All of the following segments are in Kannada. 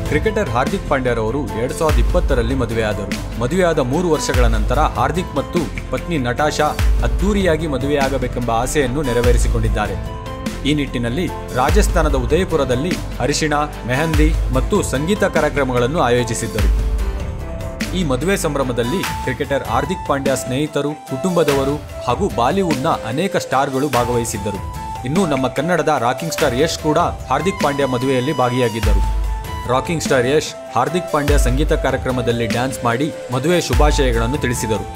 ಕ್ರಿಕೆಟರ್ ಹಾರ್ದಿಕ್ ಪಾಂಡ್ಯರವರು ಎರಡ್ ಸಾವಿರದ ಇಪ್ಪತ್ತರಲ್ಲಿ ಮದುವೆಯಾದರು ಮದುವೆಯಾದ ಮೂರು ವರ್ಷಗಳ ನಂತರ ಹಾರ್ದಿಕ್ ಮತ್ತು ಪತ್ನಿ ನಟಾಶಾ ಅದ್ದೂರಿಯಾಗಿ ಮದುವೆಯಾಗಬೇಕೆಂಬ ಆಸೆಯನ್ನು ನೆರವೇರಿಸಿಕೊಂಡಿದ್ದಾರೆ ಈ ನಿಟ್ಟಿನಲ್ಲಿ ರಾಜಸ್ಥಾನದ ಉದಯಪುರದಲ್ಲಿ ಅರಿಶಿಣ ಮೆಹಂದಿ ಮತ್ತು ಸಂಗೀತ ಕಾರ್ಯಕ್ರಮಗಳನ್ನು ಆಯೋಜಿಸಿದ್ದರು ಈ ಮದುವೆ ಸಂಭ್ರಮದಲ್ಲಿ ಕ್ರಿಕೆಟರ್ ಹಾರ್ದಿಕ್ ಪಾಂಡ್ಯ ಸ್ನೇಹಿತರು ಕುಟುಂಬದವರು ಹಾಗೂ ಬಾಲಿವುಡ್ನ ಅನೇಕ ಸ್ಟಾರ್ಗಳು ಭಾಗವಹಿಸಿದ್ದರು ಇನ್ನು ನಮ್ಮ ಕನ್ನಡದ ರಾಕಿಂಗ್ ಸ್ಟಾರ್ ಯಶ್ ಕೂಡ ಹಾರ್ದಿಕ್ ಪಾಂಡ್ಯ ಮದುವೆಯಲ್ಲಿ ಭಾಗಿಯಾಗಿದ್ದರು ರಾಕಿಂಗ್ ಸ್ಟಾರ್ ಯಶ್ ಹಾರ್ದಿಕ್ ಪಾಂಡ್ಯ ಸಂಗೀತ ಕಾರ್ಯಕ್ರಮದಲ್ಲಿ ಡ್ಯಾನ್ಸ್ ಮಾಡಿ ಮದುವೆ ಶುಭಾಶಯಗಳನ್ನು ತಿಳಿಸಿದರು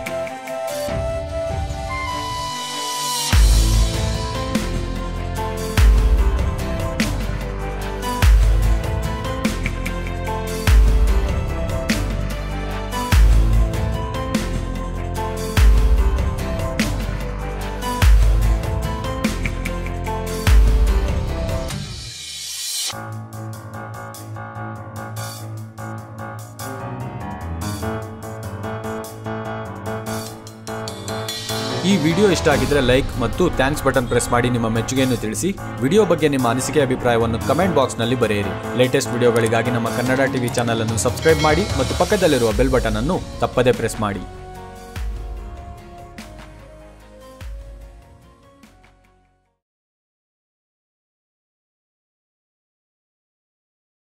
ಈ ವಿಡಿಯೋ ಇಷ್ಟ ಆಗಿದ್ರೆ ಲೈಕ್ ಮತ್ತು ಥ್ಯಾಂಕ್ಸ್ ಬಟನ್ ಪ್ರೆಸ್ ಮಾಡಿ ನಿಮ್ಮ ಮೆಚ್ಚುಗೆಯನ್ನು ತಿಳಿಸಿ ವಿಡಿಯೋ ಬಗ್ಗೆ ನಿಮ್ಮ ಅನಿಸಿಕೆ ಅಭಿಪ್ರಾಯವನ್ನು ಕಮೆಂಟ್ ಬಾಕ್ಸ್ನಲ್ಲಿ ಬರೆಯಿರಿ ಲೇಟೆಸ್ಟ್ ವಿಡಿಯೋಗಳಿಗಾಗಿ ನಮ್ಮ ಕನ್ನಡ ಟಿವಿ ಚಾನಲ್ ಅನ್ನು ಸಬ್ಸ್ಕ್ರೈಬ್ ಮಾಡಿ ಮತ್ತು ಪಕ್ಕದಲ್ಲಿರುವ ಬೆಲ್ ಬಟನ್ ಅನ್ನು ತಪ್ಪದೇ ಪ್ರೆಸ್ ಮಾಡಿ